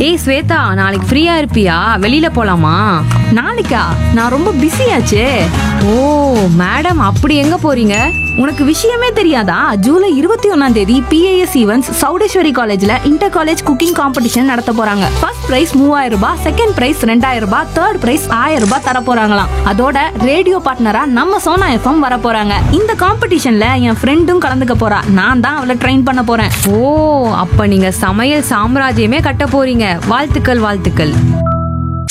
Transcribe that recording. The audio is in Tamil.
ஏய் ஸ்வேதா நாளைக்கு ஃப்ரீயா இருப்பியா வெளியில போலாமா நாளைக்கா நான் ரொம்ப பிஸியாச்சே ஓ மேடம் அப்படி எங்க போறீங்க உனக்கு விஷயமே தெரியாதா ஜூலை இருபத்தி ஒன்னாம் தேதி பிஏஎஸ் ஈவென்ட்ஸ் சௌடேஸ்வரி காலேஜ்ல இன்டர் காலேஜ் குக்கிங் காம்படிஷன் நடத்த போறாங்க ஃபர்ஸ்ட் பிரைஸ் மூவாயிரம் ரூபாய் செகண்ட் பிரைஸ் ரெண்டாயிரம் ரூபாய் தேர்ட் பிரைஸ் ஆயிரம் ரூபாய் தர போறாங்களாம் அதோட ரேடியோ பார்ட்னரா நம்ம சோனா எஃப்எம் வர போறாங்க இந்த காம்படிஷன்ல என் ஃப்ரெண்டும் கலந்துக்க போறா நான் தான் அவளை ட்ரெயின் பண்ண போறேன் ஓ அப்ப நீங்க சமையல் சாம்ராஜ்யமே கட்ட போறீங்க வாழ்த்துக்கள் வாழ்த்துக்கள்